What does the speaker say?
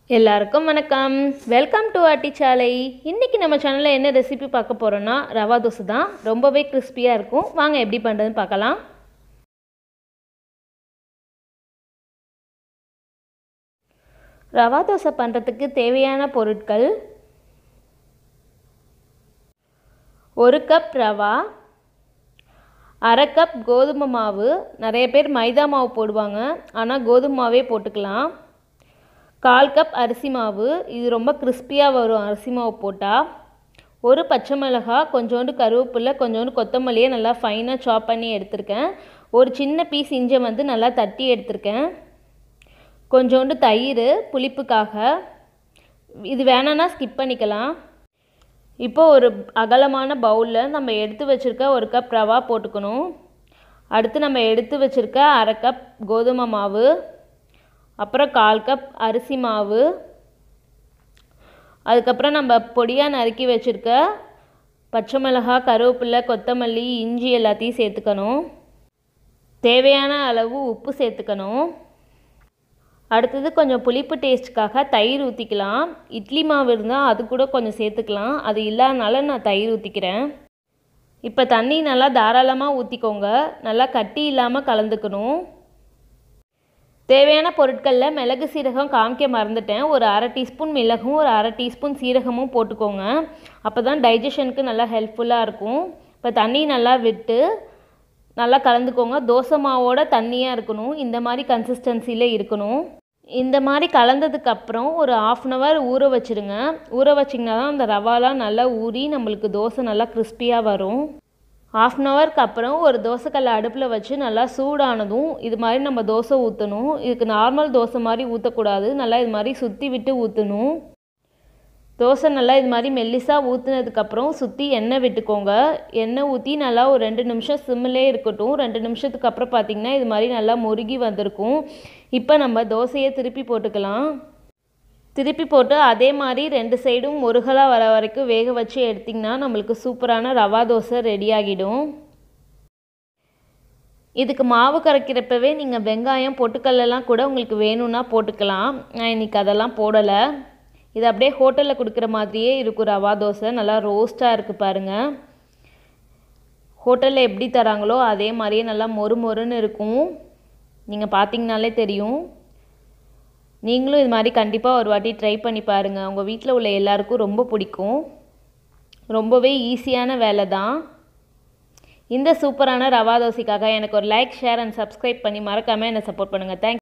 எல்லாருக்கும் வணக்கம் welcome to அட்டிச்சாலை இன்றைக்கி நம்ம சேனலில் என்ன ரெசிபி பார்க்க போகிறோன்னா ரவா தோசை தான் ரொம்பவே கிறிஸ்பியாக இருக்கும் வாங்க எப்படி பண்ணுறதுன்னு பார்க்கலாம் ரவா தோசை பண்ணுறதுக்கு தேவையான பொருட்கள் ஒரு கப் ரவா அரை கப் கோதுமை மாவு நிறைய பேர் மைதா மாவு போடுவாங்க ஆனால் கோதுமை மாவே போட்டுக்கலாம் கால் கப் அரிசி மாவு இது ரொம்ப கிறிஸ்பியாக வரும் அரிசி மாவு போட்டால் ஒரு பச்சை மிளகாய் கொஞ்சோண்டு கருவேப்பிலை கொஞ்சோண்டு கொத்தமல்லியை நல்லா ஃபைனாக சாப் பண்ணி எடுத்திருக்கேன் ஒரு சின்ன பீஸ் இஞ்சை வந்து நல்லா தட்டி எடுத்திருக்கேன் கொஞ்சோண்டு தயிர் புளிப்புக்காக இது வேணான்னா ஸ்கிப் பண்ணிக்கலாம் இப்போ ஒரு அகலமான பவுலில் நம்ம எடுத்து வச்சுருக்க ஒரு கப் ரவா போட்டுக்கணும் அடுத்து நம்ம எடுத்து வச்சுருக்க அரை கப் கோதுமை மாவு அப்புறம் கால் கப் அரிசி மாவு அதுக்கப்புறம் நம்ம பொடியாக நறுக்கி வச்சுருக்க பச்சை மிளகாய் கருவேப்பிலை கொத்தமல்லி இஞ்சி எல்லாத்தையும் சேர்த்துக்கணும் தேவையான அளவு உப்பு சேர்த்துக்கணும் அடுத்தது கொஞ்சம் புளிப்பு டேஸ்ட்டுக்காக தயிர் ஊற்றிக்கலாம் இட்லி மாவு இருந்தால் அது கூட கொஞ்சம் சேர்த்துக்கலாம் அது இல்லாதனால நான் தயிர் ஊற்றிக்கிறேன் இப்போ தண்ணி நல்லா தாராளமாக ஊற்றிக்கோங்க நல்லா கட்டி இல்லாமல் கலந்துக்கணும் தேவையான பொருட்களில் மிளகு சீரகம் காமிக்க மறந்துட்டேன் ஒரு அரை டீஸ்பூன் மிளகும் ஒரு அரை டீஸ்பூன் சீரகமும் போட்டுக்கோங்க அப்போ தான் டைஜஷனுக்கு நல்லா ஹெல்ப்ஃபுல்லாக இருக்கும் இப்போ தண்ணி நல்லா விட்டு நல்லா கலந்துக்கோங்க தோசை மாவோட தண்ணியாக இருக்கணும் இந்த மாதிரி கன்சிஸ்டன்சியில் இருக்கணும் இந்த மாதிரி கலந்ததுக்கப்புறம் ஒரு ஆஃப் அன் ஹவர் ஊற வச்சுருங்க ஊற வச்சிங்கன்னா தான் அந்த ரவாலாம் நல்லா ஊறி நம்மளுக்கு தோசை நல்லா கிறிஸ்பியாக வரும் ஆஃப் அன் ஹவருக்கு அப்புறம் ஒரு தோசைக்கல்லை அடுப்பில் வச்சு நல்லா சூடானதும் இது மாதிரி நம்ம தோசை ஊற்றணும் இதுக்கு நார்மல் தோசை மாதிரி ஊற்றக்கூடாது நல்லா இது மாதிரி சுற்றி விட்டு ஊற்றணும் தோசை நல்லா இது மாதிரி மெல்லிசாக ஊற்றுனதுக்கப்புறம் சுற்றி எண்ணெய் விட்டுக்கோங்க எண்ணெய் ஊற்றி நல்லா ஒரு ரெண்டு நிமிஷம் சிம்மிலே இருக்கட்டும் ரெண்டு நிமிஷத்துக்கு அப்புறம் பார்த்திங்கன்னா இது மாதிரி நல்லா முருகி வந்திருக்கும் இப்போ நம்ம தோசையை திருப்பி போட்டுக்கலாம் திருப்பி போட்டு அதே மாதிரி ரெண்டு சைடும் முருகலாக வர வரைக்கும் வேக வச்சு எடுத்திங்கன்னா நம்மளுக்கு சூப்பரான ரவா தோசை ரெடி ஆகிடும் இதுக்கு மாவு கரைக்கிறப்பவே நீங்கள் வெங்காயம் பொட்டுக்கல்லெல்லாம் கூட உங்களுக்கு வேணும்னா போட்டுக்கலாம் நான் இன்றைக்கி அதெல்லாம் போடலை இது அப்படியே ஹோட்டலில் கொடுக்குற மாதிரியே இருக்கும் ரவா தோசை நல்லா ரோஸ்ட்டாக இருக்குது பாருங்கள் ஹோட்டலில் எப்படி தராங்களோ அதே மாதிரியே நல்லா மொறு மொறுன்னு இருக்கும் நீங்கள் பார்த்தீங்கனாலே தெரியும் நீங்களும் இது மாதிரி கண்டிப்பாக ஒரு வாட்டி ட்ரை பண்ணி பாருங்கள் உங்கள் வீட்டில் உள்ள எல்லாருக்கும் ரொம்ப பிடிக்கும் ரொம்பவே ஈஸியான வேலை தான் இந்த சூப்பரான ரவா தோசைக்காக எனக்கு ஒரு லைக் ஷேர் அண்ட் சப்ஸ்கிரைப் பண்ணி மறக்காமல் என்னை சப்போர்ட் பண்ணுங்கள் தேங்க்